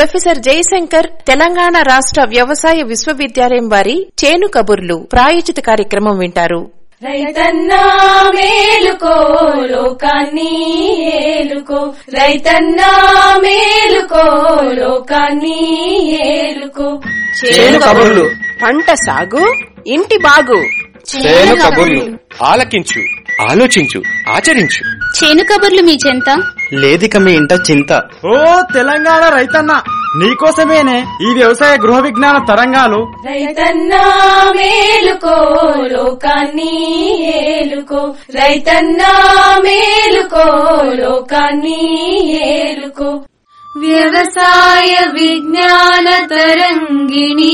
professor Jayashankar Telangana రాష్ట్ర వ్యవసాయ విశ్వవిద్యాలయం వారి చేను కబుర్లు ప్రాయోజిత కార్యక్రమం వింటారు రైతన్నా మేలుకో లోకాన్ని ఏలుకో రైతన్నా మేలుకో లోకాన్ని ఏలుకో చేను కబుర్లు పంట సాగు ఇంటి బాగు చేను కబుర్లు ఆలకించు ఆలోచించు ఆచరించు చేను కబుర్లు మీ చెంత లేదిక మీ ఇంట చింత ఓ తెలంగాణ రైతన్న నీకోసమేనే ఈ వ్యవసాయ గృహ విజ్ఞాన తరంగాలు రైతన్నా మేలుకో లోకాన్ని ఏలుకో రైతన్నా మేలుకో లోకాన్ని ఏలుకో వ్యవసాయ విజ్ఞాన తరంగిణి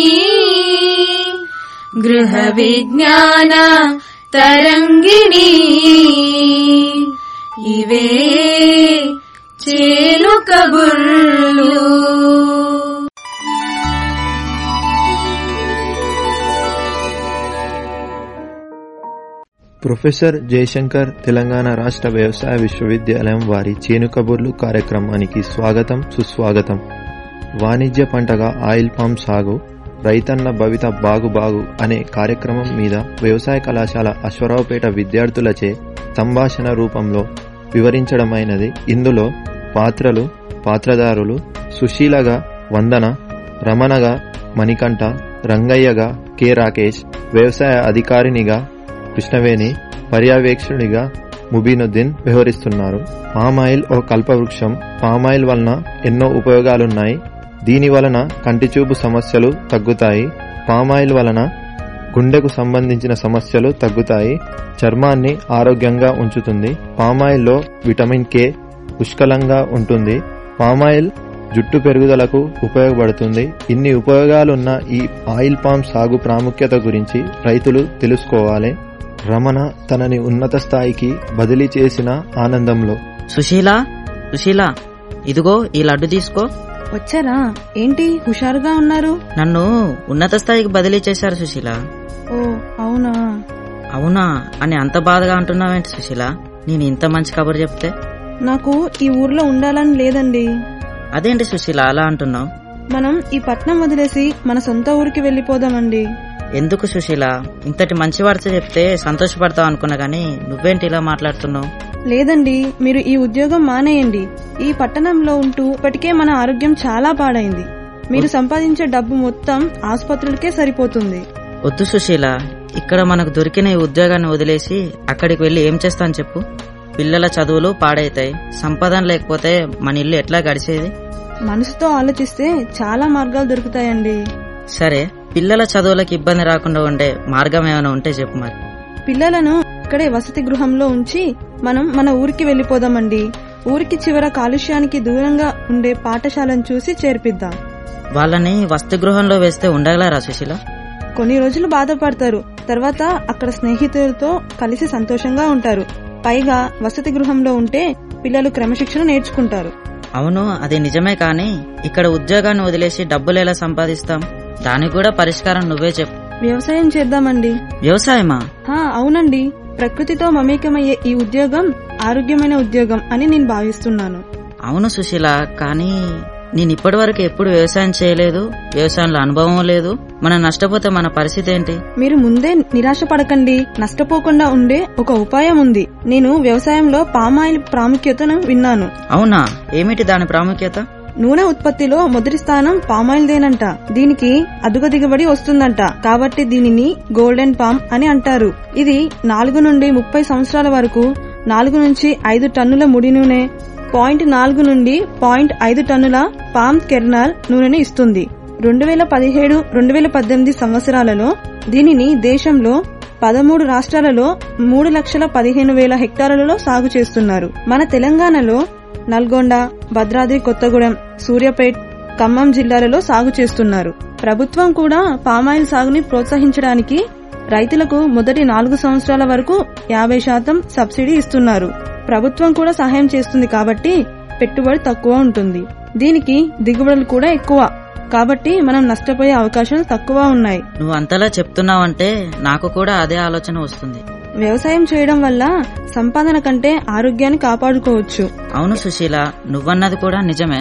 గృహ విజ్ఞాన తరంగిణి ఇవే చేలు కబుర్లు ప్రొఫెసర్ జయశంకర్ తెలంగాణ రాష్ట్ర వ్యవసాయ విశ్వవిద్యాలయం వారి చేను కబుర్లు కార్యక్రమానికి స్వాగతం సుస్వాగతం వాణిజ్య పంటగా ఆయిల్ పామ్ సాగు రైతన్న భవిత బాగు బాగు అనే కార్యక్రమం మీద వ్యవసాయ కళాశాల అశ్వరావుపేట విద్యార్థులచే సంభాషణ రూపంలో వివరించడమైనది ఇందులో పాత్రలు పాత్రదారులు సుశీలగా వందన రమణగా మణికంఠ రంగయ్యగా కె రాకేష్ వ్యవసాయ అధికారినిగా కృష్ణవేణి పర్యవేక్షకునిగా ముబీనుద్దీన్ వ్యవహరిస్తున్నారు పామాయిల్ ఓ కల్పవృక్షం పామాయిల్ వలన ఎన్నో ఉపయోగాలున్నాయి దీని వలన కంటిచూపు సమస్యలు తగ్గుతాయి పామాయిల్ వలన గుండెకు సంబంధించిన సమస్యలు తగ్గుతాయి చర్మాన్ని ఆరోగ్యంగా ఉంచుతుంది పామాయిల్లో విటమిన్ కే పుష్కలంగా ఉంటుంది పామాయిల్ జుట్టు పెరుగుదలకు ఉపయోగపడుతుంది ఇన్ని ఉపయోగాలున్న ఈ ఆయిల్ పామ్ సాగు ప్రాముఖ్యత గురించి రైతులు తెలుసుకోవాలి రమణ తనని ఉన్నత స్థాయికి బదిలీ చేసిన ఆనందంలో సుశీల సుశీల ఇదిగో ఈ లడ్డు తీసుకో వచ్చారా ఏంటి హుషారుగా ఉన్నారు నన్ను ఉన్నత స్థాయికి బదిలీ చేశారు సుశీల ఓ అవునా అవునా అని అంత బాధగా అంటున్నావేంటి సుశీల నేను ఇంత మంచి కబురు చెప్తే నాకు ఈ ఊర్లో ఉండాలని లేదండి అదేంటి సుశీల అలా అంటున్నావు మనం ఈ పట్నం వదిలేసి మన సొంత ఊరికి వెళ్ళిపోదామండి ఎందుకు సుశీల ఇంతటి మంచి వార్త చెప్తే సంతోషపడతావు అనుకున్నా గానీ నువ్వేంటి ఇలా మాట్లాడుతున్నావు లేదండి మీరు ఈ ఉద్యోగం మానేయండి ఈ పట్టణంలో ఉంటూ ఇప్పటికే మన ఆరోగ్యం చాలా పాడైంది మీరు సంపాదించే డబ్బు మొత్తం ఆసుపత్రులకే సరిపోతుంది వద్దు సుశీల ఇక్కడ మనకు దొరికిన ఈ ఉద్యోగాన్ని వదిలేసి అక్కడికి వెళ్ళి ఏం చేస్తాను చెప్పు పిల్లల చదువులు పాడైతాయి సంపాదన లేకపోతే మన ఇల్లు ఎట్లా గడిచేది మనసుతో ఆలోచిస్తే చాలా మార్గాలు దొరుకుతాయండి సరే పిల్లల చదువులకు ఇబ్బంది రాకుండా ఉండే మార్గం ఏమైనా ఉంటే చెప్పు మరి పిల్లలను ఇక్కడే వసతి గృహంలో ఉంచి మనం మన ఊరికి వెళ్ళిపోదామండి ఊరికి చివర కాలుష్యానికి దూరంగా ఉండే పాఠశాలను చూసి చేర్పిద్దాం వాళ్ళని వసతి గృహంలో వేస్తే ఉండగలరా సుశీల కొన్ని రోజులు బాధపడతారు తర్వాత అక్కడ స్నేహితులతో కలిసి సంతోషంగా ఉంటారు పైగా వసతి గృహంలో ఉంటే పిల్లలు క్రమశిక్షణ నేర్చుకుంటారు అవును అది నిజమే కానీ ఇక్కడ ఉద్యోగాన్ని వదిలేసి డబ్బులు ఎలా సంపాదిస్తాం దానికి కూడా పరిష్కారం నువ్వే చెప్పు వ్యవసాయం చేద్దామండి వ్యవసాయమా హా అవునండి ప్రకృతితో మమేకమయ్యే ఈ ఉద్యోగం ఆరోగ్యమైన ఉద్యోగం అని నేను భావిస్తున్నాను అవును సుశీల కానీ నేను ఇప్పటి వరకు ఎప్పుడు వ్యవసాయం చేయలేదు వ్యవసాయంలో అనుభవం లేదు మనం నష్టపోతే మన పరిస్థితి ఏంటి మీరు ముందే నిరాశ పడకండి నష్టపోకుండా ఉండే ఒక ఉపాయం ఉంది నేను వ్యవసాయంలో పామాయిల్ ప్రాముఖ్యతను విన్నాను అవునా ఏమిటి దాని ప్రాముఖ్యత నూనె ఉత్పత్తిలో మొదటి స్థానం పామాయిల్దేనంట దీనికి అదుగ దిగుబడి వస్తుందంట కాబట్టి దీనిని గోల్డెన్ పామ్ అని అంటారు ఇది నాలుగు నుండి ముప్పై సంవత్సరాల వరకు నాలుగు నుంచి ఐదు టన్నుల ముడి నూనె పాయింట్ నాలుగు నుండి పాయింట్ ఐదు టన్నుల పామ్ కెర్నల్ నూనెను ఇస్తుంది రెండు వేల పదిహేడు రెండు వేల పద్దెనిమిది సంవత్సరాలలో దీనిని దేశంలో పదమూడు రాష్ట్రాలలో మూడు లక్షల పదిహేను వేల హెక్టార్లలో సాగు చేస్తున్నారు మన తెలంగాణలో నల్గొండ భద్రాద్రి కొత్తగూడెం సూర్యాపేట్ ఖమ్మం జిల్లాలలో సాగు చేస్తున్నారు ప్రభుత్వం కూడా పామాయిల్ సాగుని ప్రోత్సహించడానికి రైతులకు మొదటి నాలుగు సంవత్సరాల వరకు యాభై శాతం సబ్సిడీ ఇస్తున్నారు ప్రభుత్వం కూడా సహాయం చేస్తుంది కాబట్టి పెట్టుబడి తక్కువ ఉంటుంది దీనికి దిగుబడులు కూడా ఎక్కువ కాబట్టి మనం నష్టపోయే అవకాశాలు తక్కువ ఉన్నాయి నువ్వు అంతలా చెప్తున్నావంటే నాకు కూడా అదే ఆలోచన వస్తుంది వ్యవసాయం చేయడం వల్ల సంపాదన కంటే ఆరోగ్యాన్ని కాపాడుకోవచ్చు అవును సుశీల నువ్వన్నది కూడా నిజమే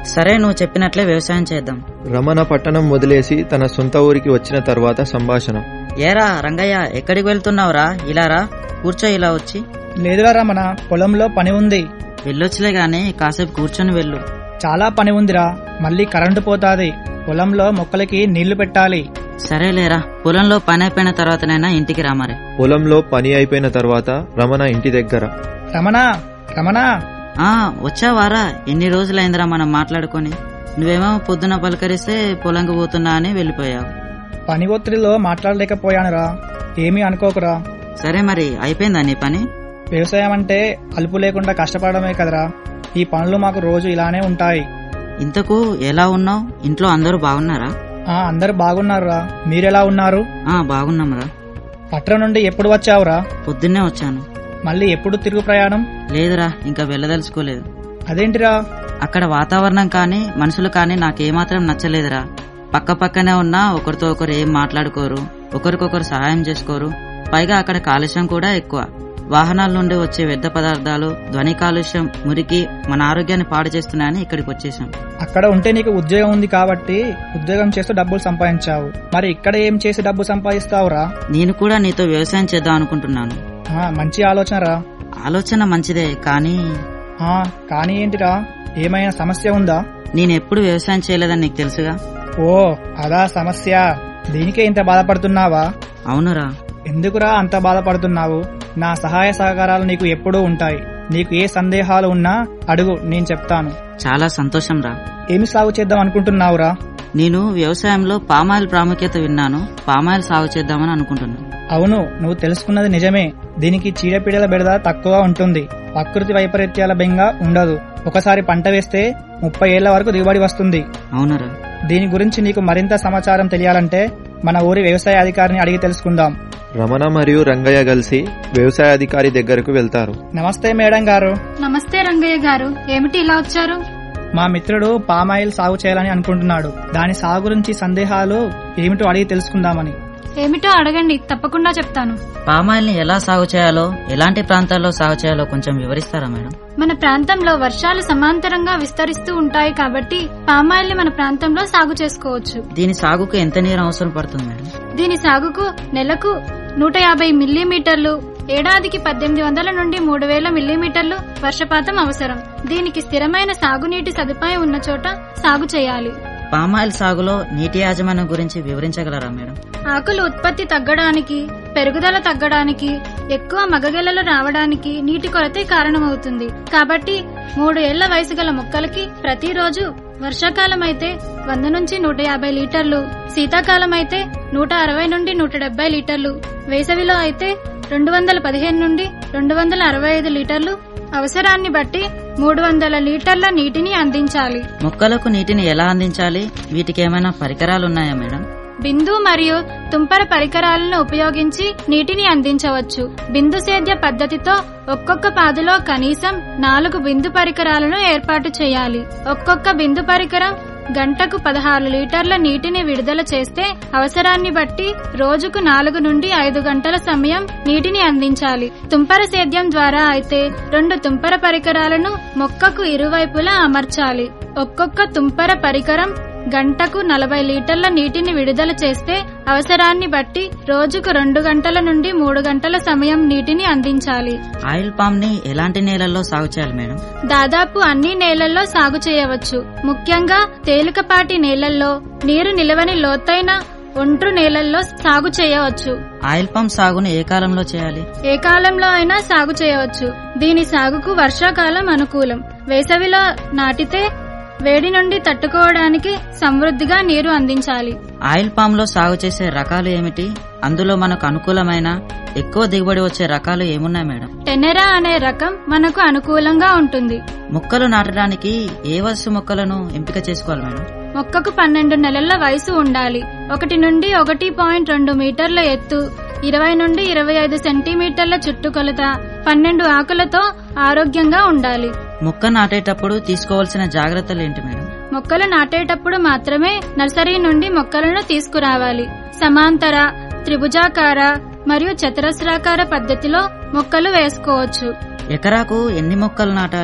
సరే నువ్వు చెప్పినట్లే వ్యవసాయం చేద్దాం రమణ పట్టణం వదిలేసి తన సొంత ఊరికి వచ్చిన తర్వాత సంభాషణ ఏరా రంగయ్య ఎక్కడికి వెళ్తున్నావురా ఇలా రా కూర్చో ఇలా వచ్చి లేదురా రమణ పొలంలో పని ఉంది వెళ్ళొచ్చులే గాని కాసేపు కూర్చొని వెళ్ళు చాలా పని ఉందిరా మళ్ళీ కరెంటు పోతాది పొలంలో మొక్కలకి నీళ్లు పెట్టాలి సరేలేరా పొలంలో పని అయిపోయిన తర్వాతనైనా ఇంటికి రా మరి పొలంలో పని అయిపోయిన తర్వాత రమణ ఇంటి దగ్గర రమణ రమణ ఆ వచ్చావారా ఎన్ని రోజులైందిరా మనం మాట్లాడుకొని నువ్వేమో పొద్దున పలకరిస్తే పొలంకి పోతున్నా అని వెళ్ళిపోయావు పని ఒత్తిడిలో మాట్లాడలేకపోయానురా ఏమీ అనుకోకురా సరే మరి అయిపోయిందా నీ పని వ్యవసాయం అంటే అలుపు లేకుండా కష్టపడమే కదరా ఈ పనులు మాకు రోజు ఇలానే ఉంటాయి ఇంతకు ఎలా ఉన్నావు ఇంట్లో అందరూ బాగున్నారా ఆ అందరు బాగున్నారురా మీరెలా ఉన్నారు ఆ బాగున్నాంరా పట్నం నుండి ఎప్పుడు వచ్చావురా పొద్దున్నే వచ్చాను మళ్ళీ ఎప్పుడు తిరుగు ప్రయాణం లేదురా ఇంకా వెళ్ళదలుచుకోలేదు అదేంటిరా అక్కడ వాతావరణం కానీ మనుషులు కానీ నాకేమాత్రం నచ్చలేదురా పక్క పక్కనే ఉన్నా ఒకరితో ఒకరు ఏం మాట్లాడుకోరు ఒకరికొకరు సహాయం చేసుకోరు పైగా అక్కడ కాలుష్యం కూడా ఎక్కువ వాహనాల నుండి వచ్చే వ్యర్థ పదార్థాలు ధ్వని కాలుష్యం మురికి మన ఆరోగ్యాన్ని పాడు చేస్తున్నాయని ఇక్కడికి వచ్చేసాం అక్కడ ఉంటే నీకు ఉద్యోగం ఉంది కాబట్టి ఉద్యోగం చేస్తూ డబ్బులు సంపాదించావు మరి ఇక్కడ ఏం చేసి డబ్బు సంపాదిస్తావురా నేను కూడా నీతో వ్యవసాయం చేద్దాం అనుకుంటున్నాను ఆ, మంచి ఆలోచన రా ఆలోచన మంచిదే కానీ ఆ, కానీ ఏంటిరా ఏమైనా సమస్య ఉందా నేను ఎప్పుడు వ్యవసాయం చేయలేదని నీకు తెలుసుగా ఓ అదా సమస్య దీనికే ఇంత బాధపడుతున్నావా అవునురా ఎందుకురా అంత బాధపడుతున్నావు నా సహాయ సహకారాలు నీకు ఎప్పుడూ ఉంటాయి నీకు ఏ సందేహాలు ఉన్నా అడుగు నేను చెప్తాను చాలా సంతోషం రా ఏమి సాగు చేద్దాం అనుకుంటున్నావురా నేను వ్యవసాయంలో పామాయిల్ ప్రాముఖ్యత విన్నాను పామాయిల్ సాగు చేద్దామని అనుకుంటున్నాను అవును నువ్వు తెలుసుకున్నది నిజమే దీనికి చీడపీడల బెడద తక్కువ ఉంటుంది ప్రకృతి వైపరీత్యాల బెంగ ఉండదు ఒకసారి పంట వేస్తే ముప్పై ఏళ్ల వరకు దిగుబడి వస్తుంది అవునరా దీని గురించి నీకు మరింత సమాచారం తెలియాలంటే మన ఊరి వ్యవసాయ అధికారిని అడిగి తెలుసుకుందాం రమణ మరియు రంగయ్య కలిసి వ్యవసాయ అధికారి దగ్గరకు వెళ్తారు నమస్తే మేడం గారు నమస్తే రంగయ్య గారు ఏమిటి ఇలా వచ్చారు మా మిత్రుడు పామాయిల్ సాగు చేయాలని అనుకుంటున్నాడు దాని సాగు గురించి సందేహాలు ఏమిటో అడిగి తెలుసుకుందామని ఏమిటో అడగండి తప్పకుండా చెప్తాను పామాయిల్ ని ఎలా సాగు చేయాలో ఎలాంటి ప్రాంతాల్లో సాగు చేయాలో కొంచెం వివరిస్తారా మేడం మన ప్రాంతంలో వర్షాలు సమాంతరంగా విస్తరిస్తూ ఉంటాయి కాబట్టి పామాయిల్ ని మన ప్రాంతంలో సాగు చేసుకోవచ్చు దీని సాగుకు ఎంత నీరు అవసరం పడుతుంది మేడం దీని సాగుకు నెలకు నూట యాభై మిల్లీమీటర్లు ఏడాదికి పద్దెనిమిది వందల నుండి మూడు వేల మిల్లీమీటర్లు వర్షపాతం అవసరం దీనికి స్థిరమైన సాగునీటి సదుపాయం ఉన్న చోట సాగు చేయాలి పామాయిల్ సాగులో నీటి యాజమాన్యం గురించి వివరించగలరా మేడం ఆకులు ఉత్పత్తి తగ్గడానికి పెరుగుదల తగ్గడానికి ఎక్కువ మగగెలలు రావడానికి నీటి కొరతే కారణమవుతుంది కాబట్టి మూడు ఏళ్ల వయసు గల మొక్కలకి ప్రతిరోజు వర్షాకాలం అయితే వంద నుంచి నూట యాభై లీటర్లు శీతాకాలం అయితే నూట అరవై నుండి నూట డెబ్బై లీటర్లు వేసవిలో అయితే రెండు వందల పదిహేను నుండి రెండు వందల అరవై ఐదు లీటర్లు అవసరాన్ని బట్టి మూడు వందల లీటర్ల నీటిని అందించాలి మొక్కలకు నీటిని ఎలా అందించాలి వీటికి ఏమైనా పరికరాలు ఉన్నాయా మేడం బిందు మరియు తుంపర పరికరాలను ఉపయోగించి నీటిని అందించవచ్చు బిందు సేద్య పద్ధతితో ఒక్కొక్క పాదులో కనీసం నాలుగు బిందు పరికరాలను ఏర్పాటు చేయాలి ఒక్కొక్క బిందు పరికరం గంటకు పదహారు లీటర్ల నీటిని విడుదల చేస్తే అవసరాన్ని బట్టి రోజుకు నాలుగు నుండి ఐదు గంటల సమయం నీటిని అందించాలి తుంపర సేద్యం ద్వారా అయితే రెండు తుంపర పరికరాలను మొక్కకు ఇరువైపులా అమర్చాలి ఒక్కొక్క తుంపర పరికరం గంటకు నలభై లీటర్ల నీటిని విడుదల చేస్తే అవసరాన్ని బట్టి రోజుకు రెండు గంటల నుండి మూడు గంటల సమయం నీటిని అందించాలి ఆయిల్ పామ్ ని ఎలాంటి నేలల్లో సాగు చేయాలి మేడం దాదాపు అన్ని నేలల్లో సాగు చేయవచ్చు ముఖ్యంగా తేలికపాటి నేలల్లో నీరు నిలవని లోతైన ఒండ్రు నేలల్లో సాగు చేయవచ్చు ఆయిల్ పామ్ సాగును ఏ కాలంలో చేయాలి ఏ కాలంలో అయినా సాగు చేయవచ్చు దీని సాగుకు వర్షాకాలం అనుకూలం వేసవిలో నాటితే వేడి నుండి తట్టుకోవడానికి సమృద్ధిగా నీరు అందించాలి ఆయిల్ పామ్ లో సాగు చేసే రకాలు ఏమిటి అందులో మనకు అనుకూలమైన ఎక్కువ దిగుబడి వచ్చే రకాలు ఏమున్నాయి మేడం టెనెరా అనే రకం మనకు అనుకూలంగా ఉంటుంది మొక్కలు నాటడానికి ఏ వరుస మొక్కలను ఎంపిక చేసుకోవాలి మేడం మొక్కకు పన్నెండు నెలల వయసు ఉండాలి ఒకటి నుండి ఒకటి పాయింట్ రెండు మీటర్ల ఎత్తు ఇరవై నుండి ఇరవై ఐదు సెంటీమీటర్ల చుట్టుకొలత పన్నెండు ఆకులతో ఆరోగ్యంగా ఉండాలి మొక్క నాటేటప్పుడు తీసుకోవాల్సిన జాగ్రత్తలు ఏంటి మేడం మొక్కలు నాటేటప్పుడు మాత్రమే నర్సరీ నుండి మొక్కలను తీసుకురావాలి సమాంతర త్రిభుజాకార మరియు చతురస్రాకార పద్ధతిలో మొక్కలు వేసుకోవచ్చు ఎకరాకు ఎన్ని మొక్కలు నాటాలి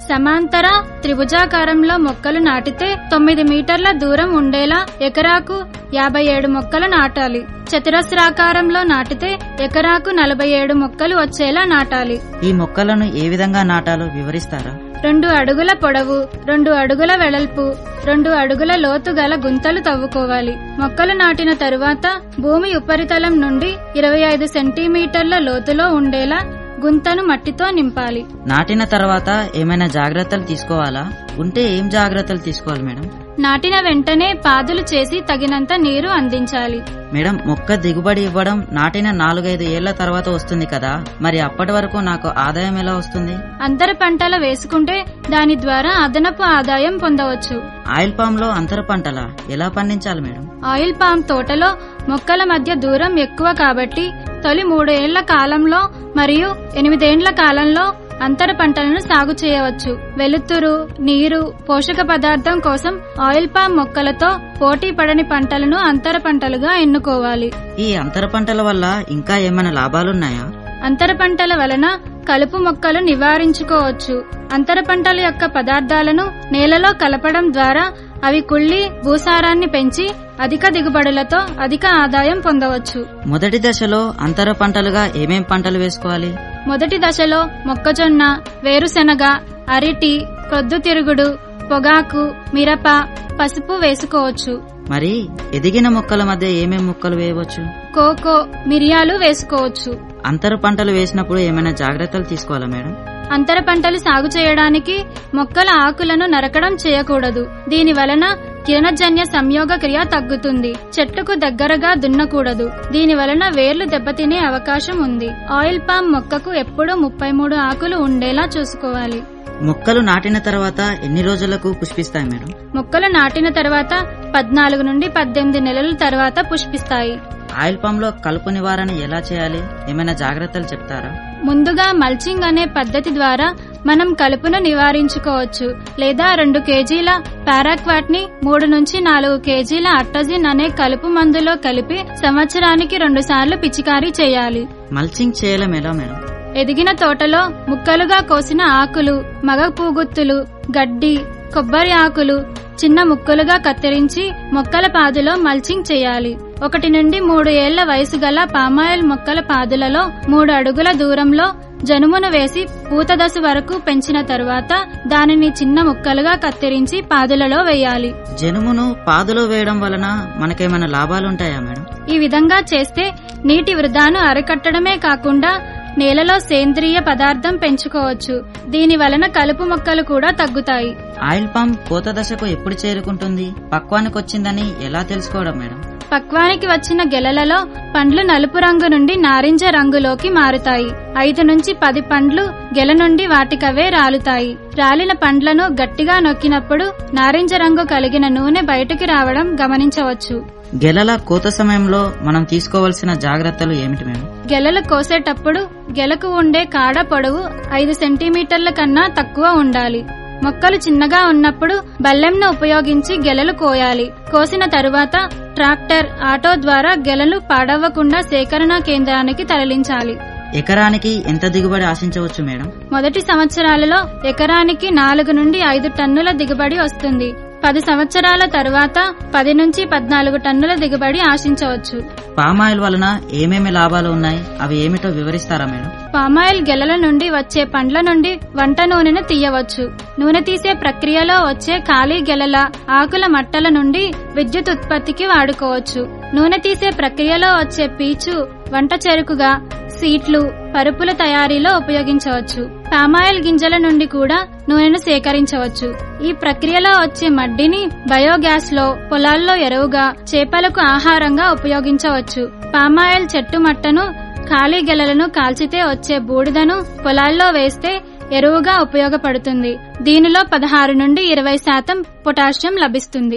సమాంతర త్రిభుజాకారంలో మొక్కలు నాటితే తొమ్మిది మీటర్ల దూరం ఉండేలా ఎకరాకు యాభై ఏడు మొక్కలు నాటాలి చతురస్రాకారంలో నాటితే ఎకరాకు నలభై ఏడు మొక్కలు వచ్చేలా నాటాలి ఈ మొక్కలను ఏ విధంగా నాటాలో వివరిస్తారా రెండు అడుగుల పొడవు రెండు అడుగుల వెడల్పు రెండు అడుగుల లోతు గల గుంతలు తవ్వుకోవాలి మొక్కలు నాటిన తరువాత భూమి ఉపరితలం నుండి ఇరవై ఐదు సెంటీమీటర్ల లోతులో ఉండేలా గుంతను మట్టితో నింపాలి నాటిన తర్వాత ఏమైనా జాగ్రత్తలు తీసుకోవాలా ఉంటే ఏం జాగ్రత్తలు తీసుకోవాలి మేడం నాటిన వెంటనే పాదులు చేసి తగినంత నీరు అందించాలి మేడం మొక్క దిగుబడి ఇవ్వడం నాటిన నాలుగైదు ఏళ్ల తర్వాత వస్తుంది కదా మరి అప్పటి వరకు నాకు ఆదాయం ఎలా వస్తుంది అంతర పంటలు వేసుకుంటే దాని ద్వారా అదనపు ఆదాయం పొందవచ్చు ఆయిల్ పామ్ లో అంతర పంటలా ఎలా పండించాలి మేడం ఆయిల్ పామ్ తోటలో మొక్కల మధ్య దూరం ఎక్కువ కాబట్టి తొలి మూడు ఏళ్ల కాలంలో మరియు ఎనిమిదేండ్ల కాలంలో అంతర పంటలను సాగు చేయవచ్చు వెలుతురు నీరు పోషక పదార్థం కోసం ఆయిల్ పామ్ మొక్కలతో పోటీ పడని పంటలను అంతర పంటలుగా ఎన్నుకోవాలి ఈ అంతర పంటల వల్ల ఇంకా ఏమైనా లాభాలున్నాయా అంతర పంటల వలన కలుపు మొక్కలు నివారించుకోవచ్చు అంతర పంటల యొక్క పదార్థాలను నేలలో కలపడం ద్వారా అవి కుళ్ళి భూసారాన్ని పెంచి అధిక దిగుబడులతో అధిక ఆదాయం పొందవచ్చు మొదటి దశలో అంతర పంటలుగా ఏమేం పంటలు వేసుకోవాలి మొదటి దశలో మొక్కజొన్న వేరుశెనగ అరటి ప్రొద్దుతిరుగుడు పొగాకు మిరప పసుపు వేసుకోవచ్చు మరి ఎదిగిన మొక్కల మధ్య ఏమేం మొక్కలు వేయవచ్చు కోకో మిరియాలు వేసుకోవచ్చు అంతర పంటలు వేసినప్పుడు ఏమైనా జాగ్రత్తలు తీసుకోవాలా మేడం అంతర పంటలు సాగు చేయడానికి మొక్కల ఆకులను నరకడం చేయకూడదు దీని వలన కిరణజన్య సంయోగ క్రియ తగ్గుతుంది చెట్టుకు దగ్గరగా దున్నకూడదు దీని వలన వేర్లు దెబ్బతినే అవకాశం ఉంది ఆయిల్ పామ్ మొక్కకు ఎప్పుడూ ముప్పై మూడు ఆకులు ఉండేలా చూసుకోవాలి మొక్కలు నాటిన తర్వాత ఎన్ని రోజులకు పుష్పిస్తాయి మేడం మొక్కలు నాటిన తర్వాత పద్నాలుగు నుండి పద్దెనిమిది నెలల తర్వాత పుష్పిస్తాయి ఆయిల్ పామ్ లో కలుపు నివారణ ఎలా చేయాలి ఏమైనా జాగ్రత్తలు చెప్తారా ముందుగా మల్చింగ్ అనే పద్ధతి ద్వారా మనం కలుపును నివారించుకోవచ్చు లేదా రెండు కేజీల పారాక్వాట్ ని మూడు నుంచి నాలుగు కేజీల అట్టజిన్ అనే కలుపు మందులో కలిపి సంవత్సరానికి రెండు సార్లు పిచికారీ చేయాలి మల్చింగ్ చేయడం ఎలా మేడం ఎదిగిన తోటలో ముక్కలుగా కోసిన ఆకులు మగ పూగుత్తులు గడ్డి కొబ్బరి ఆకులు చిన్న ముక్కలుగా కత్తిరించి మొక్కల పాదులో మల్చింగ్ చేయాలి ఒకటి నుండి మూడు ఏళ్ల వయసు గల పామాయిల్ మొక్కల పాదులలో మూడు అడుగుల దూరంలో జనుమును వేసి పూత దశ వరకు పెంచిన తరువాత దానిని చిన్న ముక్కలుగా కత్తిరించి పాదులలో వేయాలి జనుమును పాదులో వేయడం వలన మనకేమైనా లాభాలుంటాయా మేడం ఈ విధంగా చేస్తే నీటి వృధాను అరికట్టడమే కాకుండా నేలలో సేంద్రియ పదార్థం పెంచుకోవచ్చు దీని వలన కలుపు మొక్కలు కూడా తగ్గుతాయి ఆయిల్ పామ్ కోత దశకు ఎప్పుడు చేరుకుంటుంది పక్వానికి వచ్చిందని ఎలా తెలుసుకోవడం మేడం పక్వానికి వచ్చిన గెలలలో పండ్లు నలుపు రంగు నుండి నారింజ రంగులోకి మారుతాయి ఐదు నుంచి పది పండ్లు గెల నుండి వాటికవే రాలుతాయి రాలిన పండ్లను గట్టిగా నొక్కినప్పుడు నారింజ రంగు కలిగిన నూనె బయటకు రావడం గమనించవచ్చు గెలల కోత సమయంలో మనం తీసుకోవాల్సిన జాగ్రత్తలు ఏమిటి మేడం గెలలు కోసేటప్పుడు గెలకు ఉండే కాడ పొడవు ఐదు సెంటీమీటర్ల కన్నా తక్కువ ఉండాలి మొక్కలు చిన్నగా ఉన్నప్పుడు బల్లెంను ఉపయోగించి గెలలు కోయాలి కోసిన తరువాత ట్రాక్టర్ ఆటో ద్వారా గెలలు పాడవ్వకుండా సేకరణ కేంద్రానికి తరలించాలి ఎకరానికి ఎంత దిగుబడి ఆశించవచ్చు మేడం మొదటి సంవత్సరాలలో ఎకరానికి నాలుగు నుండి ఐదు టన్నుల దిగుబడి వస్తుంది పది సంవత్సరాల తరువాత పది నుంచి పద్నాలుగు టన్నుల దిగుబడి ఆశించవచ్చు పామాయిల్ వలన ఏమేమి లాభాలు ఉన్నాయి అవి ఏమిటో వివరిస్తారా మేడం పామాయిల్ గెలల నుండి వచ్చే పండ్ల నుండి వంట నూనెను తీయవచ్చు నూనె తీసే ప్రక్రియలో వచ్చే ఖాళీ గెలల ఆకుల మట్టల నుండి విద్యుత్ ఉత్పత్తికి వాడుకోవచ్చు నూనె తీసే ప్రక్రియలో వచ్చే పీచు వంట చెరుకుగా సీట్లు పరుపుల తయారీలో ఉపయోగించవచ్చు పామాయిల్ గింజల నుండి కూడా నూనెను సేకరించవచ్చు ఈ ప్రక్రియలో వచ్చే మడ్డిని బయోగ్యాస్ లో పొలాల్లో ఎరువుగా చేపలకు ఆహారంగా ఉపయోగించవచ్చు పామాయిల్ చెట్టు మట్టను ఖాళీ గెలలను కాల్చితే వచ్చే బూడిదను పొలాల్లో వేస్తే ఎరువుగా ఉపయోగపడుతుంది దీనిలో పదహారు నుండి ఇరవై శాతం పొటాషియం లభిస్తుంది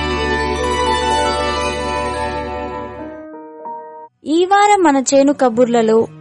ఈ వారం మన చేను కబుర్లలో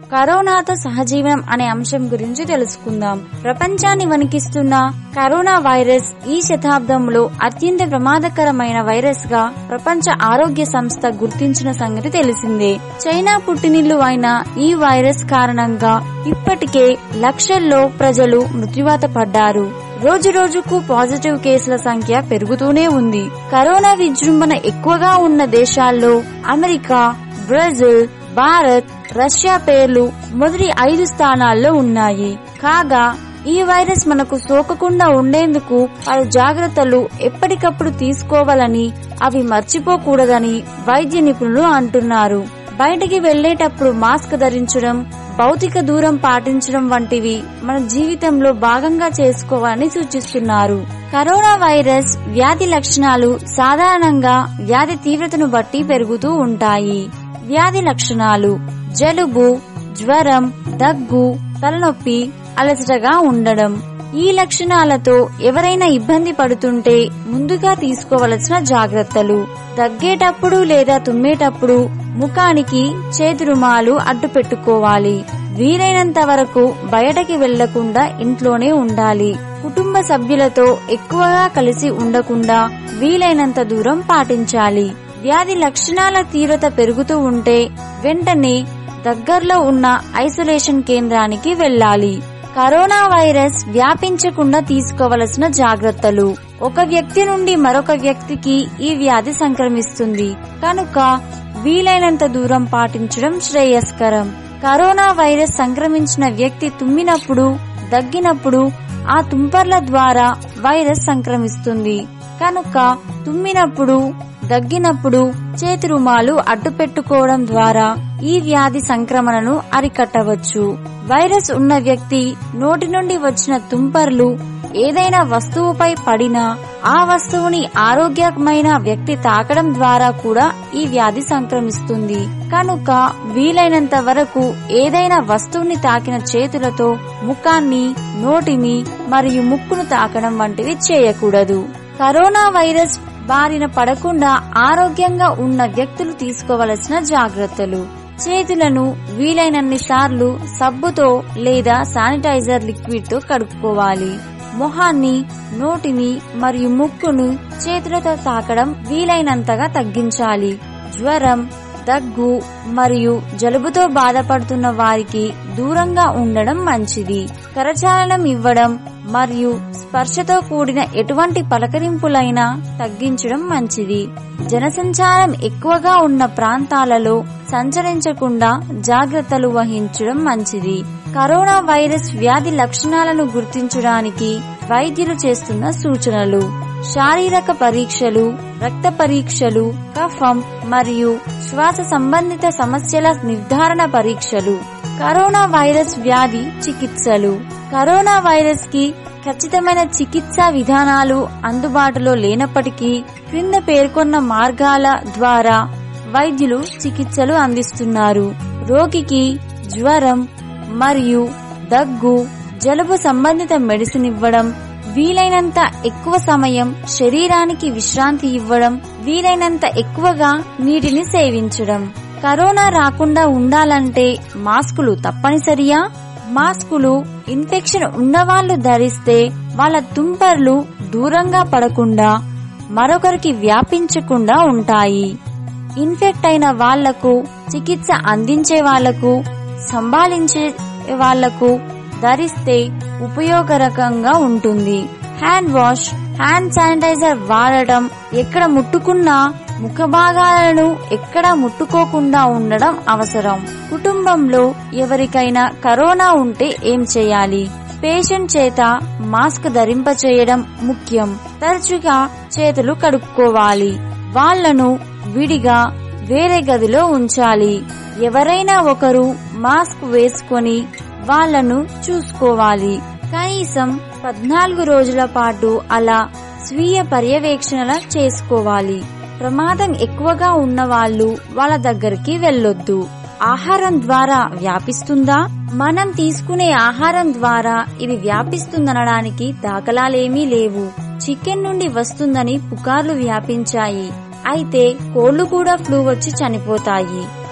కరోనాతో సహజీవనం అనే అంశం గురించి తెలుసుకుందాం ప్రపంచాన్ని వణికిస్తున్న కరోనా వైరస్ ఈ శతాబ్దంలో అత్యంత ప్రమాదకరమైన వైరస్ గా ప్రపంచ ఆరోగ్య సంస్థ గుర్తించిన సంగతి తెలిసిందే చైనా పుట్టినిల్లు అయిన ఈ వైరస్ కారణంగా ఇప్పటికే లక్షల్లో ప్రజలు మృత్యువాత పడ్డారు రోజు రోజుకు పాజిటివ్ కేసుల సంఖ్య పెరుగుతూనే ఉంది కరోనా విజృంభణ ఎక్కువగా ఉన్న దేశాల్లో అమెరికా బ్రెజిల్ భారత్ రష్యా పేర్లు మొదటి ఐదు స్థానాల్లో ఉన్నాయి కాగా ఈ వైరస్ మనకు సోకకుండా ఉండేందుకు పలు జాగ్రత్తలు ఎప్పటికప్పుడు తీసుకోవాలని అవి మర్చిపోకూడదని వైద్య నిపుణులు అంటున్నారు బయటికి వెళ్లేటప్పుడు మాస్క్ ధరించడం భౌతిక దూరం పాటించడం వంటివి మన జీవితంలో భాగంగా చేసుకోవాలని సూచిస్తున్నారు కరోనా వైరస్ వ్యాధి లక్షణాలు సాధారణంగా వ్యాధి తీవ్రతను బట్టి పెరుగుతూ ఉంటాయి వ్యాధి లక్షణాలు జలుబు జ్వరం దగ్గు తలనొప్పి అలసటగా ఉండడం ఈ లక్షణాలతో ఎవరైనా ఇబ్బంది పడుతుంటే ముందుగా తీసుకోవలసిన జాగ్రత్తలు దగ్గేటప్పుడు లేదా తుమ్మేటప్పుడు ముఖానికి చేతి రుమాలు అడ్డు పెట్టుకోవాలి వీలైనంత వరకు బయటకి వెళ్లకుండా ఇంట్లోనే ఉండాలి కుటుంబ సభ్యులతో ఎక్కువగా కలిసి ఉండకుండా వీలైనంత దూరం పాటించాలి వ్యాధి లక్షణాల తీవ్రత పెరుగుతూ ఉంటే వెంటనే దగ్గరలో ఉన్న ఐసోలేషన్ కేంద్రానికి వెళ్లాలి కరోనా వైరస్ వ్యాపించకుండా తీసుకోవలసిన జాగ్రత్తలు ఒక వ్యక్తి నుండి మరొక వ్యక్తికి ఈ వ్యాధి సంక్రమిస్తుంది కనుక వీలైనంత దూరం పాటించడం శ్రేయస్కరం కరోనా వైరస్ సంక్రమించిన వ్యక్తి తుమ్మినప్పుడు దగ్గినప్పుడు ఆ తుంపర్ల ద్వారా వైరస్ సంక్రమిస్తుంది కనుక తుమ్మినప్పుడు దగ్గినప్పుడు చేతి రుమాలు అడ్డు పెట్టుకోవడం ద్వారా ఈ వ్యాధి సంక్రమణను అరికట్టవచ్చు వైరస్ ఉన్న వ్యక్తి నోటి నుండి వచ్చిన తుంపర్లు ఏదైనా వస్తువుపై పడినా ఆ వస్తువుని ఆరోగ్యమైన వ్యక్తి తాకడం ద్వారా కూడా ఈ వ్యాధి సంక్రమిస్తుంది కనుక వీలైనంత వరకు ఏదైనా వస్తువుని తాకిన చేతులతో ముఖాన్ని నోటిని మరియు ముక్కును తాకడం వంటివి చేయకూడదు కరోనా వైరస్ బారిన పడకుండా ఆరోగ్యంగా ఉన్న వ్యక్తులు తీసుకోవలసిన జాగ్రత్తలు చేతులను వీలైనన్ని సార్లు సబ్బుతో లేదా శానిటైజర్ లిక్విడ్ తో కడుక్కోవాలి మొహాన్ని నోటిని మరియు ముక్కును చేతులతో తాకడం వీలైనంతగా తగ్గించాలి జ్వరం దగ్గు మరియు జలుబుతో బాధపడుతున్న వారికి దూరంగా ఉండడం మంచిది కరచాలనం ఇవ్వడం మరియు స్పర్శతో కూడిన ఎటువంటి పలకరింపులైనా తగ్గించడం మంచిది జనసంచారం ఎక్కువగా ఉన్న ప్రాంతాలలో సంచరించకుండా జాగ్రత్తలు వహించడం మంచిది కరోనా వైరస్ వ్యాధి లక్షణాలను గుర్తించడానికి వైద్యులు చేస్తున్న సూచనలు శారీరక పరీక్షలు రక్త పరీక్షలు కఫం మరియు శ్వాస సంబంధిత సమస్యల నిర్ధారణ పరీక్షలు కరోనా వైరస్ వ్యాధి చికిత్సలు కరోనా వైరస్ కి ఖచ్చితమైన చికిత్సా విధానాలు అందుబాటులో లేనప్పటికీ క్రింద పేర్కొన్న మార్గాల ద్వారా వైద్యులు చికిత్సలు అందిస్తున్నారు రోగికి జ్వరం మరియు దగ్గు జలుబు సంబంధిత మెడిసిన్ ఇవ్వడం వీలైనంత ఎక్కువ సమయం శరీరానికి విశ్రాంతి ఇవ్వడం వీలైనంత ఎక్కువగా నీటిని సేవించడం కరోనా రాకుండా ఉండాలంటే మాస్కులు తప్పనిసరియా మాస్కులు ఇన్ఫెక్షన్ ఉన్నవాళ్లు ధరిస్తే వాళ్ళ తుంపర్లు దూరంగా పడకుండా మరొకరికి వ్యాపించకుండా ఉంటాయి ఇన్ఫెక్ట్ అయిన వాళ్లకు చికిత్స అందించే వాళ్లకు సంభాళించే వాళ్లకు ధరిస్తే ఉపయోగకరంగా ఉంటుంది హ్యాండ్ వాష్ హ్యాండ్ శానిటైజర్ వాడటం ఎక్కడ ముట్టుకున్నా ముఖ భాగాలను ఎక్కడా ముట్టుకోకుండా ఉండడం అవసరం కుటుంబంలో ఎవరికైనా కరోనా ఉంటే ఏం చేయాలి పేషెంట్ చేత మాస్క్ ధరింపచేయడం ముఖ్యం తరచుగా చేతులు కడుక్కోవాలి వాళ్లను విడిగా వేరే గదిలో ఉంచాలి ఎవరైనా ఒకరు మాస్క్ వేసుకొని వాళ్లను చూసుకోవాలి కనీసం పద్నాలుగు రోజుల పాటు అలా స్వీయ పర్యవేక్షణ చేసుకోవాలి ప్రమాదం ఎక్కువగా ఉన్న వాళ్ళు వాళ్ళ దగ్గరికి వెళ్ళొద్దు ఆహారం ద్వారా వ్యాపిస్తుందా మనం తీసుకునే ఆహారం ద్వారా ఇది వ్యాపిస్తుందనడానికి దాఖలాలేమీ లేవు చికెన్ నుండి వస్తుందని పుకార్లు వ్యాపించాయి అయితే కోళ్లు కూడా ఫ్లూ వచ్చి చనిపోతాయి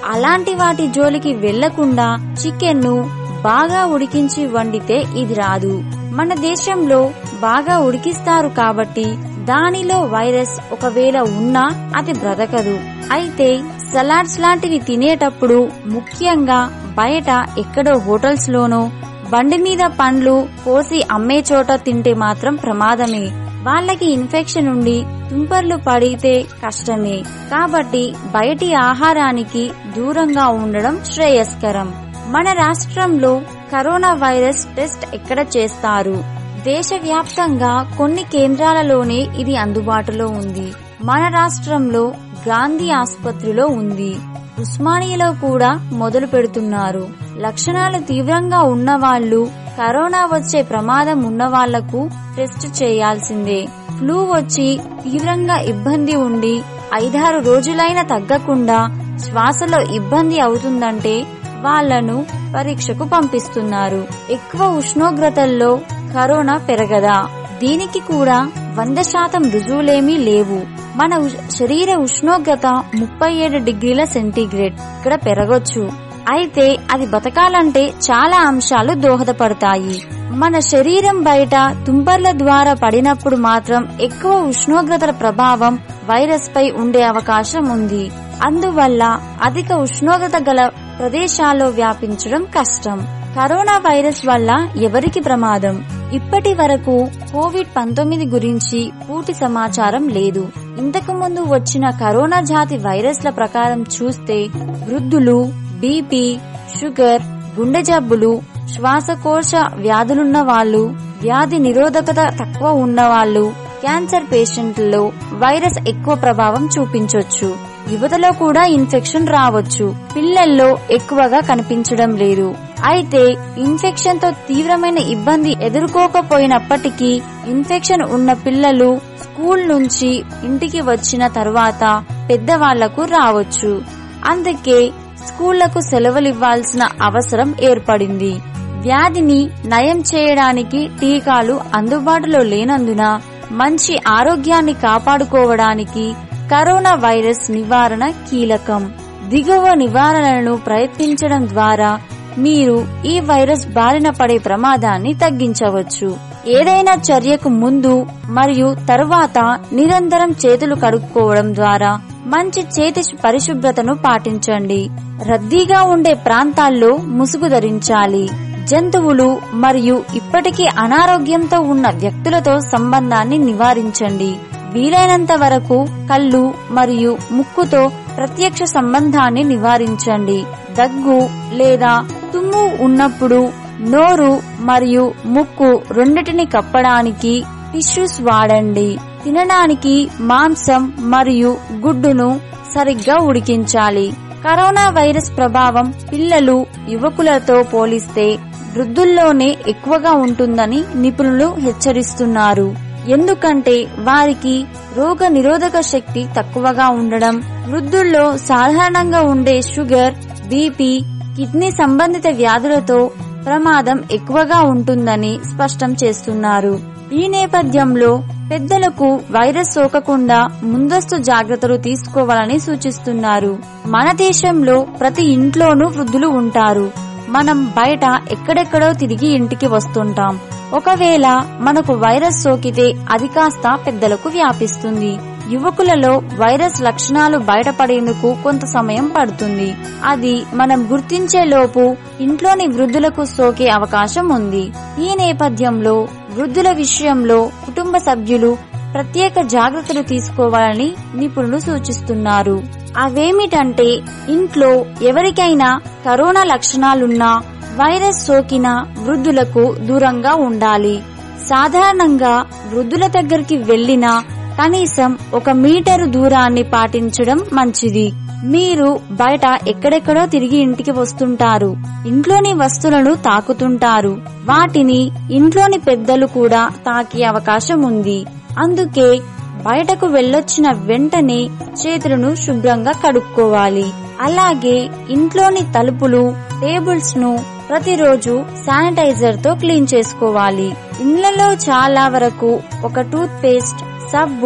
అలాంటి వాటి జోలికి వెళ్లకుండా చికెన్ ను బాగా ఉడికించి వండితే ఇది రాదు మన దేశంలో బాగా ఉడికిస్తారు కాబట్టి దానిలో వైరస్ ఒకవేళ ఉన్నా అది బ్రతకదు అయితే సలాడ్స్ లాంటివి తినేటప్పుడు ముఖ్యంగా బయట ఎక్కడో హోటల్స్ లోనో బండి మీద పండ్లు కోసి అమ్మే చోట తింటే మాత్రం ప్రమాదమే వాళ్ళకి ఇన్ఫెక్షన్ ఉండి తుంపర్లు పడితే కష్టమే కాబట్టి బయటి ఆహారానికి దూరంగా ఉండడం శ్రేయస్కరం మన రాష్ట్రంలో కరోనా వైరస్ టెస్ట్ ఎక్కడ చేస్తారు దేశవ్యాప్తంగా కొన్ని కేంద్రాలలోనే ఇది అందుబాటులో ఉంది మన రాష్ట్రంలో గాంధీ ఆసుపత్రిలో ఉంది ఉస్మానియాలో కూడా మొదలు పెడుతున్నారు లక్షణాలు తీవ్రంగా ఉన్న వాళ్ళు కరోనా వచ్చే ప్రమాదం ఉన్న వాళ్లకు టెస్ట్ చేయాల్సిందే ఫ్లూ వచ్చి తీవ్రంగా ఇబ్బంది ఉండి ఐదారు రోజులైనా తగ్గకుండా శ్వాసలో ఇబ్బంది అవుతుందంటే వాళ్లను పరీక్షకు పంపిస్తున్నారు ఎక్కువ ఉష్ణోగ్రతల్లో కరోనా పెరగదా దీనికి కూడా వంద శాతం రుజువులేమీ లేవు మన ఉ- శరీర ఉష్ణోగ్రత ముప్పై ఏడు డిగ్రీల సెంటీగ్రేడ్ ఇక్కడ పెరగొచ్చు అయితే అది బతకాలంటే చాలా అంశాలు దోహదపడతాయి మన శరీరం బయట తుంపర్ల ద్వారా పడినప్పుడు మాత్రం ఎక్కువ ఉష్ణోగ్రతల ప్రభావం వైరస్ పై ఉండే అవకాశం ఉంది అందువల్ల అధిక ఉష్ణోగ్రత గల ప్రదేశాల్లో వ్యాపించడం కష్టం కరోనా వైరస్ వల్ల ఎవరికి ప్రమాదం ఇప్పటి వరకు కోవిడ్ పంతొమ్మిది గురించి పూర్తి సమాచారం లేదు ఇంతకు ముందు వచ్చిన కరోనా జాతి వైరస్ల ప్రకారం చూస్తే వృద్ధులు బీపీ షుగర్ గుండె జబ్బులు శ్వాసకోశ వ్యాధులున్న వాళ్ళు వ్యాధి నిరోధకత తక్కువ ఉన్న వాళ్ళు క్యాన్సర్ పేషెంట్లలో వైరస్ ఎక్కువ ప్రభావం చూపించొచ్చు యువతలో కూడా ఇన్ఫెక్షన్ రావచ్చు పిల్లల్లో ఎక్కువగా కనిపించడం లేదు అయితే ఇన్ఫెక్షన్ తో తీవ్రమైన ఇబ్బంది ఎదుర్కోకపోయినప్పటికీ ఇన్ఫెక్షన్ ఉన్న పిల్లలు స్కూల్ నుంచి ఇంటికి వచ్చిన తర్వాత పెద్దవాళ్లకు రావచ్చు అందుకే స్కూళ్లకు సెలవులివ్వాల్సిన అవసరం ఏర్పడింది వ్యాధిని నయం చేయడానికి టీకాలు అందుబాటులో లేనందున మంచి ఆరోగ్యాన్ని కాపాడుకోవడానికి కరోనా వైరస్ నివారణ కీలకం దిగువ నివారణలను ప్రయత్నించడం ద్వారా మీరు ఈ వైరస్ బారిన పడే ప్రమాదాన్ని తగ్గించవచ్చు ఏదైనా చర్యకు ముందు మరియు తరువాత నిరంతరం చేతులు కడుక్కోవడం ద్వారా మంచి చేతి పరిశుభ్రతను పాటించండి రద్దీగా ఉండే ప్రాంతాల్లో ముసుగు ధరించాలి జంతువులు మరియు ఇప్పటికీ అనారోగ్యంతో ఉన్న వ్యక్తులతో సంబంధాన్ని నివారించండి వీలైనంత వరకు కళ్ళు మరియు ముక్కుతో ప్రత్యక్ష సంబంధాన్ని నివారించండి దగ్గు లేదా తుమ్ము ఉన్నప్పుడు నోరు మరియు ముక్కు రెండిటిని కప్పడానికి టిష్యూస్ వాడండి తినడానికి మాంసం మరియు గుడ్డును సరిగ్గా ఉడికించాలి కరోనా వైరస్ ప్రభావం పిల్లలు యువకులతో పోలిస్తే వృద్ధుల్లోనే ఎక్కువగా ఉంటుందని నిపుణులు హెచ్చరిస్తున్నారు ఎందుకంటే వారికి రోగ నిరోధక శక్తి తక్కువగా ఉండడం వృద్ధుల్లో సాధారణంగా ఉండే షుగర్ బీపీ కిడ్నీ సంబంధిత వ్యాధులతో ప్రమాదం ఎక్కువగా ఉంటుందని స్పష్టం చేస్తున్నారు ఈ నేపథ్యంలో పెద్దలకు వైరస్ సోకకుండా ముందస్తు జాగ్రత్తలు తీసుకోవాలని సూచిస్తున్నారు మన దేశంలో ప్రతి ఇంట్లోనూ వృద్ధులు ఉంటారు మనం బయట ఎక్కడెక్కడో తిరిగి ఇంటికి వస్తుంటాం ఒకవేళ మనకు వైరస్ సోకితే అది కాస్త పెద్దలకు వ్యాపిస్తుంది యువకులలో వైరస్ లక్షణాలు బయటపడేందుకు కొంత సమయం పడుతుంది అది మనం గుర్తించే లోపు ఇంట్లోని వృద్ధులకు సోకే అవకాశం ఉంది ఈ నేపథ్యంలో వృద్ధుల విషయంలో కుటుంబ సభ్యులు ప్రత్యేక జాగ్రత్తలు తీసుకోవాలని నిపుణులు సూచిస్తున్నారు అవేమిటంటే ఇంట్లో ఎవరికైనా కరోనా లక్షణాలున్నా వైరస్ సోకిన వృద్ధులకు దూరంగా ఉండాలి సాధారణంగా వృద్ధుల దగ్గరికి వెళ్లినా కనీసం ఒక మీటరు దూరాన్ని పాటించడం మంచిది మీరు బయట ఎక్కడెక్కడో తిరిగి ఇంటికి వస్తుంటారు ఇంట్లోని వస్తువులను తాకుతుంటారు వాటిని ఇంట్లోని పెద్దలు కూడా తాకే అవకాశం ఉంది అందుకే బయటకు వెళ్ళొచ్చిన వెంటనే చేతులను శుభ్రంగా కడుక్కోవాలి అలాగే ఇంట్లోని తలుపులు టేబుల్స్ ను ప్రతిరోజు శానిటైజర్ తో క్లీన్ చేసుకోవాలి ఇళ్లలో చాలా వరకు ఒక టూత్ పేస్ట్ సబ్బు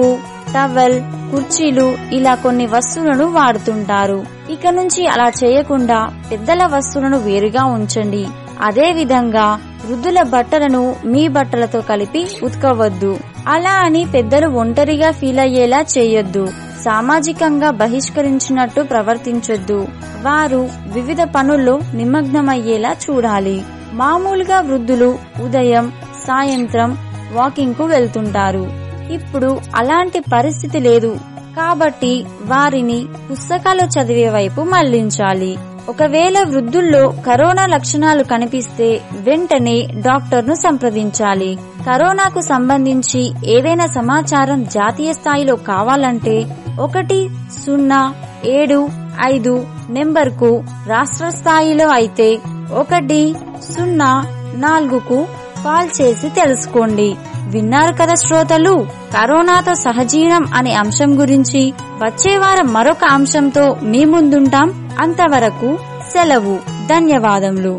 టవల్ కుర్చీలు ఇలా కొన్ని వస్తువులను వాడుతుంటారు ఇక నుంచి అలా చేయకుండా పెద్దల వస్తువులను వేరుగా ఉంచండి అదే విధంగా వృద్ధుల బట్టలను మీ బట్టలతో కలిపి ఉతకవద్దు అలా అని పెద్దలు ఒంటరిగా ఫీల్ అయ్యేలా చేయొద్దు సామాజికంగా బహిష్కరించినట్టు ప్రవర్తించొద్దు వారు వివిధ పనుల్లో నిమగ్నమయ్యేలా చూడాలి మామూలుగా వృద్ధులు ఉదయం సాయంత్రం వాకింగ్ కు వెళ్తుంటారు ఇప్పుడు అలాంటి పరిస్థితి లేదు కాబట్టి వారిని పుస్తకాలు చదివే వైపు మళ్లించాలి ఒకవేళ వృద్ధుల్లో కరోనా లక్షణాలు కనిపిస్తే వెంటనే డాక్టర్ను సంప్రదించాలి కరోనాకు సంబంధించి ఏదైనా సమాచారం జాతీయ స్థాయిలో కావాలంటే ఒకటి సున్నా ఏడు ఐదు నెంబర్కు రాష్ట్ర స్థాయిలో అయితే ఒకటి సున్నా నాలుగుకు కాల్ చేసి తెలుసుకోండి విన్నారు కదా శ్రోతలు కరోనాతో సహజీవనం అనే అంశం గురించి వచ్చే వారం మరొక అంశంతో మీ ముందుంటాం అంతవరకు సెలవు ధన్యవాదములు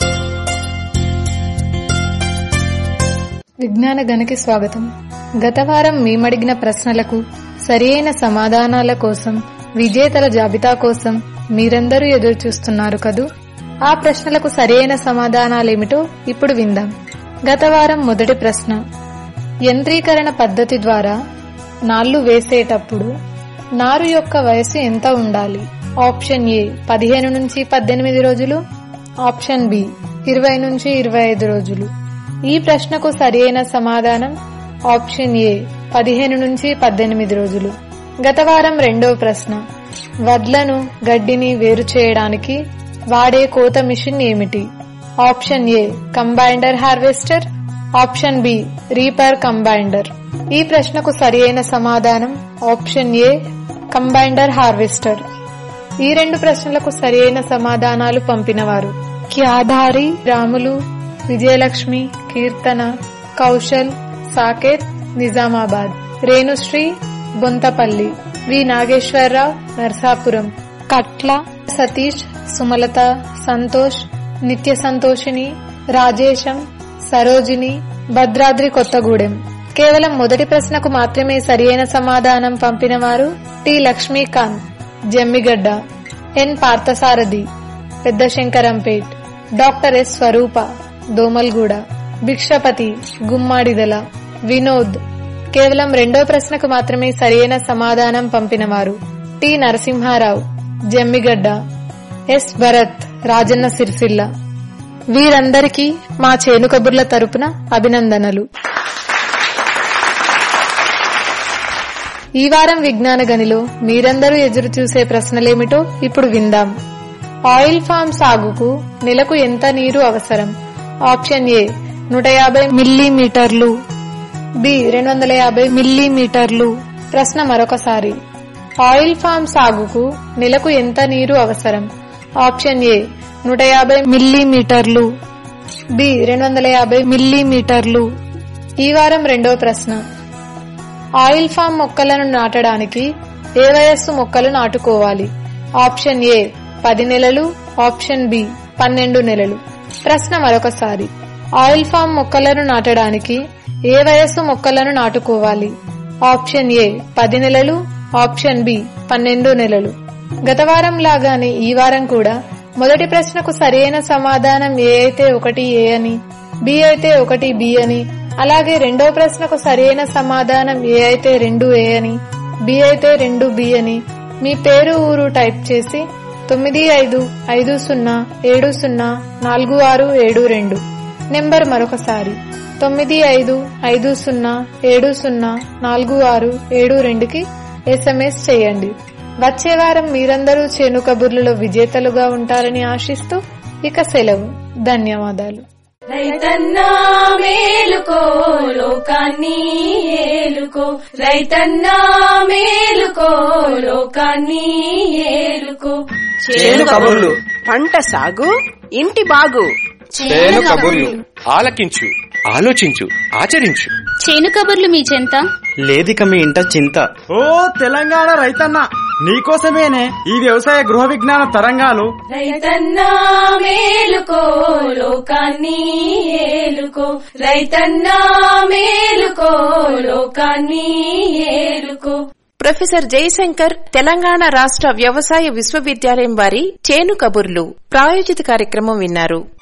విజ్ఞాన గణకి స్వాగతం గత వారం మేమడిగిన ప్రశ్నలకు సరియైన సమాధానాల కోసం విజేతల జాబితా కోసం మీరందరూ ఎదురు చూస్తున్నారు కదూ ఆ ప్రశ్నలకు సరియైన సమాధానాలేమిటో ఇప్పుడు విందాం గత వారం మొదటి ప్రశ్న యంత్రీకరణ పద్ధతి ద్వారా నాళ్లు వేసేటప్పుడు నారు యొక్క వయసు ఎంత ఉండాలి ఆప్షన్ ఏ పదిహేను నుంచి పద్దెనిమిది రోజులు ఆప్షన్ బి ఇరవై నుంచి ఇరవై ఐదు రోజులు ఈ ప్రశ్నకు సరియైన సమాధానం ఆప్షన్ ఏ పదిహేను నుంచి పద్దెనిమిది రోజులు గత వారం రెండవ ప్రశ్న వడ్లను గడ్డిని వేరు చేయడానికి వాడే కోత మిషన్ ఏమిటి option A combined harvester option B reaper combined ఈ ప్రశ్నకు సరియైన సమాధానం ఆప్షన్ ఏ కంబైండర్ హార్వెస్టర్ ఈ రెండు ప్రశ్నలకు సరియైన సమాధానాలు పంపినవారు క్యాధారి రాములు విజయలక్ష్మి కీర్తన కౌశల్ సాకేత్ నిజామాబాద్ రేణుశ్రీ బొంతపల్లి వి నాగేశ్వరరావు నర్సాపురం కట్ల సతీష్ సుమలత సంతోష్ నిత్య సంతోషిని రాజేశం సరోజిని భద్రాద్రి కొత్తగూడెం కేవలం మొదటి ప్రశ్నకు మాత్రమే సరియైన సమాధానం పంపినవారు T Lakshmikanth Jammigadda N Parthasarathi Pedda Shankarampet doctor S Swaroopa Domalguda Bhikshapathi Gummadidala Vinod కేవలం రెండో ప్రశ్నకు మాత్రమే సరియైన సమాధానం పంపినవారు టి నరసింహారావు జమ్మిగడ్డ ఎస్ భరత్ రాజన్న సిరిసిల్ల వీరందరికీ మా చేను కబుర్ల తరపున అభినందనలు ఈ వారం విజ్ఞాన గనిలో మీరందరూ ఎదురు చూసే ప్రశ్నలేమిటో ఇప్పుడు విందాం ఆయిల్ ఫామ్ సాగుకు నెలకు ఎంత నీరు అవసరం ఆప్షన్ ఏ నూట యాభై మిల్లీమీటర్లు బి రెండు వందల యాభై మిల్లీమీటర్లు ప్రశ్న మరొకసారి ఆయిల్ ఫామ్ సాగుకు నెలకు ఎంత నీరు అవసరం ఆప్షన్ ఏ నూట యాభై మిల్లీమీటర్లు బి రెండు వందల యాభై మిల్లీమీటర్లు ఈ వారం రెండవ ప్రశ్న ఆయిల్ ఫామ్ మొక్కలను నాటడానికి ఏ వయస్సు మొక్కలు నాటుకోవాలి ఆప్షన్ ఏ పది నెలలు ఆప్షన్ బి పన్నెండు నెలలు ప్రశ్న మరొకసారి ఆయిల్ ఫామ్ మొక్కలను నాటడానికి ఏ వయస్సు మొక్కలను నాటుకోవాలి ఆప్షన్ ఏ పది నెలలు ఆప్షన్ బి పన్నెండు నెలలు గత వారం లాగానే ఈ వారం కూడా మొదటి ప్రశ్నకు సరైన సమాధానం ఏ అయితే ఒకటి ఏ అని బి అయితే ఒకటి బి అని అలాగే రెండో ప్రశ్నకు సరైన సమాధానం ఏ అయితే రెండు ఏ అని బి అయితే రెండు బి అని మీ పేరు ఊరు టైప్ చేసి తొమ్మిది ఐదు ఐదు సున్నా ఏడు సున్నా నాలుగు ఆరు ఏడు రెండు నెంబర్ మరొకసారి తొమ్మిది ఐదు ఐదు సున్నా ఏడు సున్నా నాలుగు ఆరు ఏడు రెండుకి ఎస్ఎంఎస్ చేయండి వచ్చే వారం మీరందరూ చేను కబుర్లలో విజేతలుగా ఉంటారని ఆశిస్తూ ఇక సెలవు ధన్యవాదాలు రైతన్నా మేలుకో లోకాన్ని ఏలుకో రైతన్నా మేలుకో లోకాన్ని ఏలుకో చేను కబుర్లు పంట సాగు ఇంటి బాగు చేను కబుర్లు ఆలకించు ఆలోచించు ఆచరించు చేను కబుర్లు మీ చెంత లేదిక మీ ఇంట చింత ఓ తెలంగాణ రైతన్న నీకోసమేనే ఈ వ్యవసాయ గృహ విజ్ఞాన తరంగాలు రైతన్నా మేలుకో లోకాన్ని ఏలుకో రైతన్నా మేలుకో లోకాన్ని ఏలుకో ప్రొఫెసర్ జయశంకర్ తెలంగాణ రాష్ట్ర వ్యవసాయ విశ్వవిద్యాలయం వారి చేను కబుర్లు ప్రాయోజిత కార్యక్రమం విన్నారు